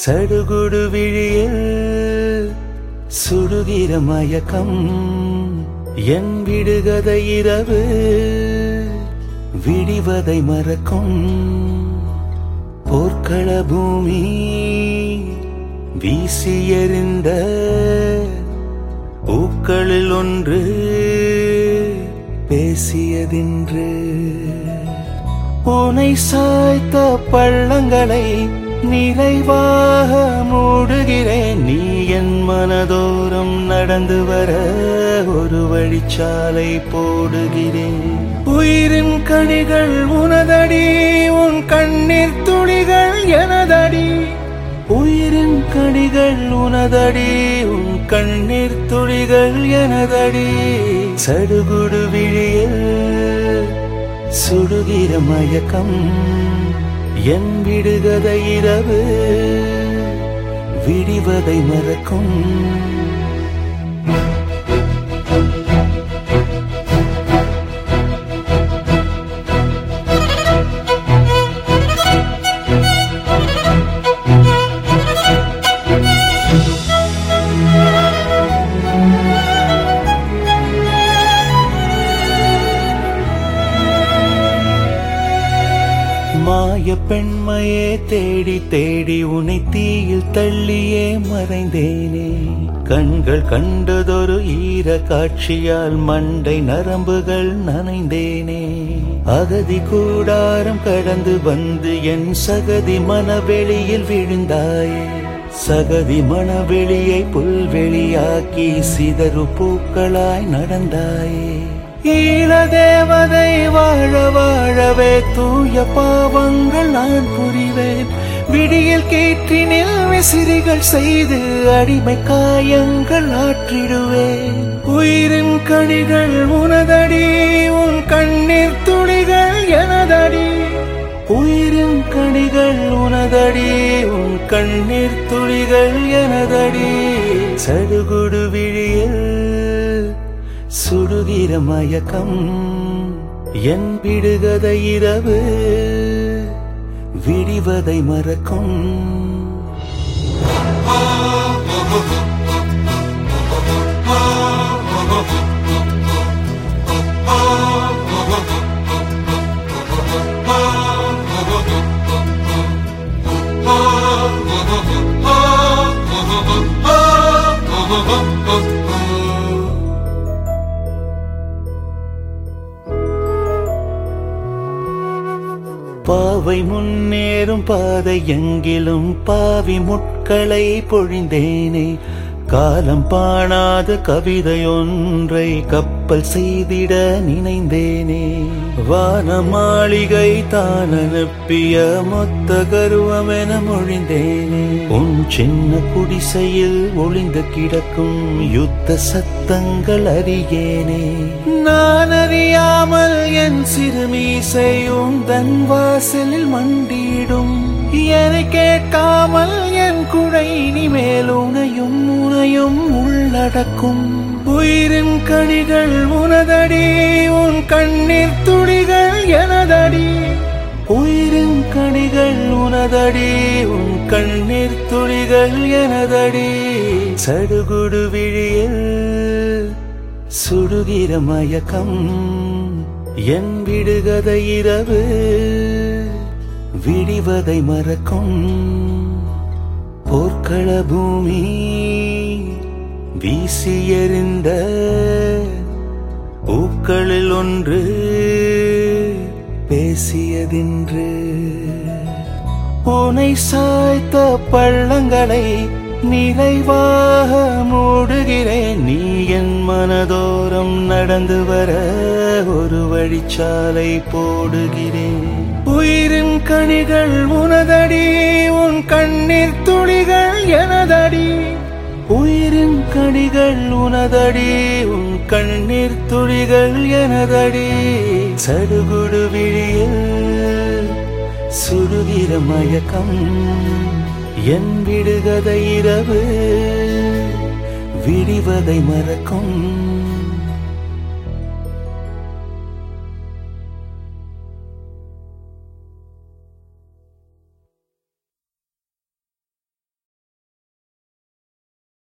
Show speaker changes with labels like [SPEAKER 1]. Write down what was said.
[SPEAKER 1] சடுகுடு விழியில் சுடுகிற மயக்கம் என் விடுகதை இரவு விடிவதை மறக்கும் போர்க்கள பூமி வீசி எறிந்த பூக்களில் ஒன்று பேசியதின்று உனை சாய்த்த பள்ளங்களை நிறைவாக மூடுகிறேன் நீ என் மனதோரம் நடந்து வர ஒரு வழிச்சாலை போடுகிறேன் உயிரின் கனிகள் உனதடி உன் கண்ணீர் துளிகள் எனதடி உயிரின் கனிகள் உனதடி உன் கண்ணீர் துளிகள் எனதடி சடுகுடு விழியில் சுடுகிற மயக்கம் என் விடுகதை இரவு விடிவதை மறக்கும் மாய பெண்மையே தேடி தேடி உனை தீயில் தள்ளியே மறைந்தேனே கண்கள் கண்டதொரு ஈர காட்சியால் மண்டை நரம்புகள் நனைந்தேனே அகதி கூடாரம் கடந்து வந்து என் சகதி மனவெளியில் விழுந்தாயே சகதி மனவெளியை புல்வெளியாக்கி சிதறு பூக்களாய் நடந்தாயே ஈழ தேவதை வாழ வாழவே தூய பாவங்கள் நான் புரிவேன் விடியில் கேற்றினில் விசிறிகள் செய்து அடிமை காயங்கள் ஆற்றிடுவேன் உயிரின் கனிகள் உனதடி உன் கண்ணீர் துளிகள் எனதடி உயிரின் கனிகள் உனதடி உன் கண்ணீர் துளிகள் எனதடி சடுகுடு விழியில் சுடுகிற மயக்கம் என் விடுகதை இரவு விடிவதை மறக்கும் பாவை முன்னேறும் பாதை எங்கிலும் பாவி முட்களை பொழிந்தேனே காலம் பாணாத கவிதை ஒன்றை கப்பல் செய்திட நினைந்தேனே வான மாளிகை தான் அனுப்பிய மொத்த கருவமென மொழிந்தேனே உன் சின்ன குடிசையில் ஒளிந்து கிடக்கும் யுத்த சத்தங்கள் அறியேனே நான் அறியாமல் என் சிறுமீசை உந்தன் வாசலில் மண்டிடும் என கேட்காமல் என் குடை இனிமேல் உனையும் உனையும் உள்ளடக்கும் உயிரின் கனிகள் உனதடி உன் கண்ணீர் துளிகள் எனதடி உயிரின் கனிகள் உனதடி உன் கண்ணீர் துளிகள் எனதடி சடுகுடு விழியில் சுடுகிற மயக்கம் என் விடுகதை இரவு விடிவதை மறக்கும் போர்க்கள பூமி வீசி எறிந்த பூக்களில் ஒன்று பேசியதின்று உனை சாய்த்த பள்ளங்களை நிறைவாக மூடுகிறேன் நீ என் மனதோரம் நடந்து வர ஒரு வழிச்சாலை போடுகிறேன் உயிரின் கனிகள் உனதடி உன் கண்ணீர் துளிகள் எனதடி உயிரின் கனிகள் உனதடி உன் கண்ணீர் துளிகள் எனதடி சடுகுடு விழியில் சுடுகிற மயக்கம் என் விடுகதை இரவு விடிவதை மறக்கும்